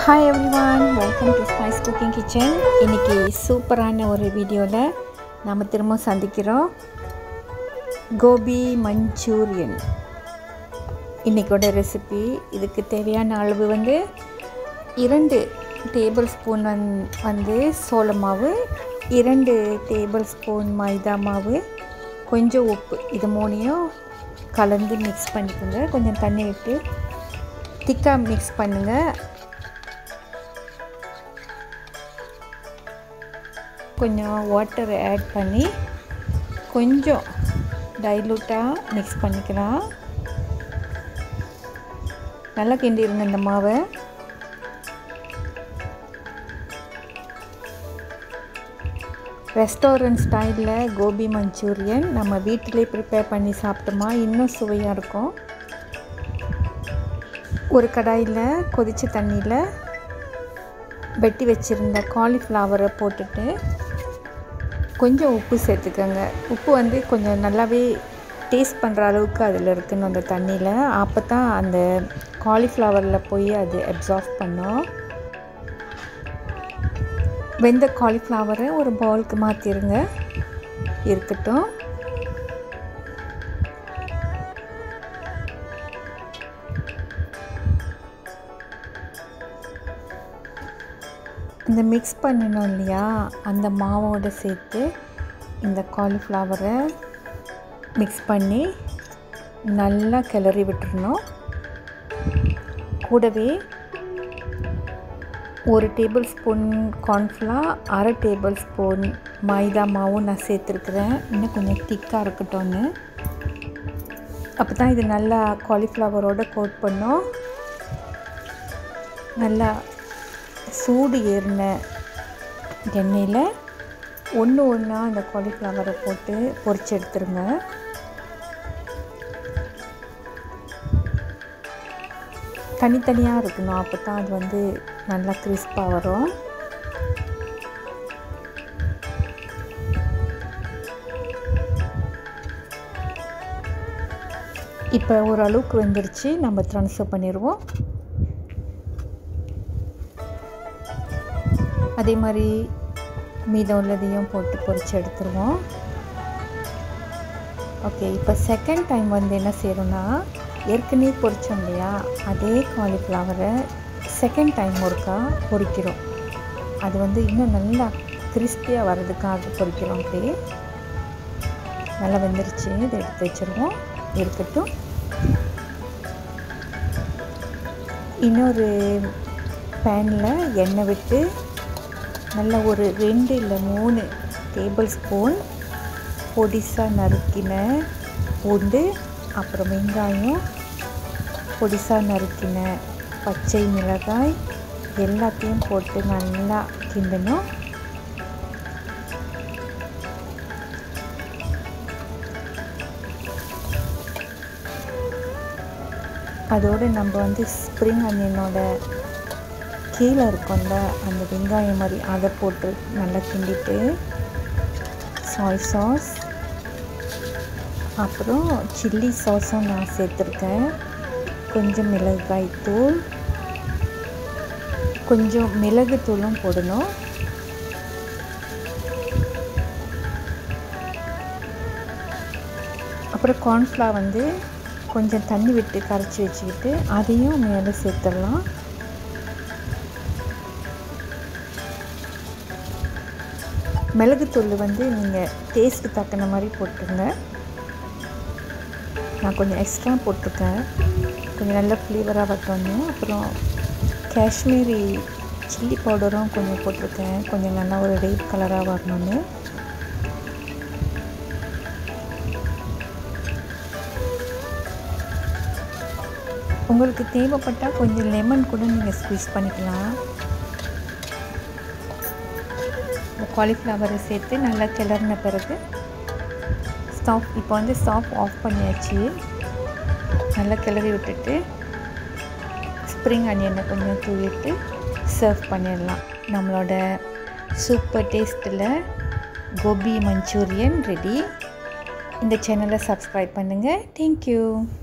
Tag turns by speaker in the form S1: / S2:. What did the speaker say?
S1: hi everyone welcome to spice cooking kitchen இன்றைக்கி சூப்பரான ஒரு வீடியோவில் நாம் திரும்ப சந்திக்கிறோம் கோபி மஞ்சூரியன் இன்றைக்கோட ரெசிபி இதுக்கு தேவையான அளவு வந்து இரண்டு டேபிள் ஸ்பூன் வந் வந்து சோள மாவு இரண்டு டேபிள் ஸ்பூன் மைதா மாவு கொஞ்சம் உப்பு இது மூணையும் கலந்து மிக்ஸ் பண்ணிக்கோங்க கொஞ்சம் தண்ணி விட்டு திக்காக மிக்ஸ் பண்ணுங்கள் கொஞ்சம் வாட்டர் ஆட் பண்ணி கொஞ்சம் டைலூட்டாக மிக்ஸ் பண்ணிக்கலாம் நல்லா கிண்டிடுங்க இந்த மாவை ரெஸ்டாரண்ட் ஸ்டைலில் கோபி மஞ்சூரியன் நம்ம வீட்டிலே ப்ரிப்பேர் பண்ணி சாப்பிட்டோமா இன்னும் சுவையாக இருக்கும் ஒரு கடாயில் கொதித்த தண்ணியில் வெட்டி வச்சுருந்த காலிஃப்ளவரை போட்டுட்டு கொஞ்சம் உப்பு சேர்த்துக்கோங்க உப்பு வந்து கொஞ்சம் நல்லாவே டேஸ்ட் பண்ணுற அளவுக்கு அதில் இருக்கணும் அந்த தண்ணியில் அப்போ தான் அந்த காலிஃப்ளவரில் போய் அது அப்சார்வ் பண்ணோம் வெந்த காலிஃப்ளவரை ஒரு பவுலுக்கு மாற்றிடுங்க இருக்கட்டும் இந்த மிக்ஸ் பண்ணினோம் இல்லையா அந்த மாவோடு சேர்த்து இந்த காலிஃப்ளவரை மிக்ஸ் பண்ணி நல்லா கிளறி விட்டுறணும் கூடவே ஒரு டேபிள் ஸ்பூன் கார்ன்ஃப்ளா அரை டேபிள் ஸ்பூன் மைதா மாவும் நான் சேர்த்துருக்குறேன் இன்னும் கொஞ்சம் திக்காக இருக்கட்டும்னு அப்போ தான் இது நல்லா காலிஃப்ளவரோடு கோட் பண்ணோம் நல்லா சூடு ஏறின எண்ணெயில் ஒன்று ஒன்றா அந்த காலிஃப்ளவரை போட்டு பொரிச்சு எடுத்துருங்க தனித்தனியாக இருக்கணும் அப்போ தான் அது வந்து நல்லா கிறிஸ்பாக வரும் இப்போ ஓரளவுக்கு வெந்துருச்சு நம்ம ட்ரான்ஸ்ஃபர் பண்ணிடுவோம் அதே மாதிரி மீதம் உள்ளதையும் போட்டு பொரித்து எடுத்துருவோம் ஓகே இப்போ செகண்ட் டைம் வந்து என்ன செய்யறோன்னா ஏற்கனவே பொரிச்சோம் இல்லையா அதே காலிஃப்ளவரை செகண்ட் டைம் ஒருக்கா பொரிக்கிறோம் அது வந்து இன்னும் நல்லா கிறிஸ்பியாக வர்றதுக்காக பொரிக்கிறோம் அப்படியே நல்லா வெந்துருச்சு இதை எடுத்து வச்சுருவோம் இருக்கட்டும் இன்னொரு பேனில் எண்ணெய் விட்டு நல்லா ஒரு ரெண்டு இல்லை மூணு டேபிள் ஸ்பூன் பொடிசாக நறுக்கின பூண்டு அப்புறம் வெங்காயம் பொடிசாக நறுக்கின பச்சை மிளகாய் எல்லாத்தையும் போட்டு நல்லா கிண்டணும் அதோடு நம்ம வந்து ஸ்ப்ரிங் அனியனோட கீழே இருக்கும்ல அந்த வெங்காயம் மாதிரி அதை போட்டு நல்லா கிண்டிட்டு சாய் சாஸ் அப்புறம் சில்லி சாஸும் நான் சேர்த்துருக்கேன் கொஞ்சம் மிளகாய் தூள் கொஞ்சம் மிளகு தூளும் போடணும் அப்புறம் கார்ன்ஃப்ளா வந்து கொஞ்சம் தண்ணி விட்டு கரைச்சி வச்சுக்கிட்டு அதையும் மேலே சேர்த்துடலாம் மிளகுத்தூள் வந்து நீங்கள் டேஸ்ட்டு தக்கின மாதிரி போட்டுருங்க நான் கொஞ்சம் எக்ஸ்ட்ரா போட்டிருக்கேன் கொஞ்சம் நல்ல ஃப்ளேவராக வரணும் அப்புறம் காஷ்மீரி சில்லி பவுடரும் கொஞ்சம் போட்டிருக்கேன் கொஞ்சம் நல்லா ஒரு ரெட் கலராக வரணும்னு உங்களுக்கு தேவைப்பட்டால் கொஞ்சம் லெமன் கூட நீங்கள் ஸ்குவீஸ் பண்ணிக்கலாம் காலிஃப்ளவரை சேர்த்து நல்லா கிளறின பிறகு ஸ்டவ் இப்போ வந்து ஸ்டவ் ஆஃப் பண்ணியாச்சு நல்லா கிளறி விட்டுட்டு ஸ்ப்ரிங் அனியனை கொஞ்சம் தூவிட்டு சர்வ் பண்ணிடலாம் நம்மளோட சூப்பர் டேஸ்ட்டில் கோபி மஞ்சூரியன் ரெடி இந்த சேனலை சப்ஸ்கிரைப் பண்ணுங்கள் தேங்க்யூ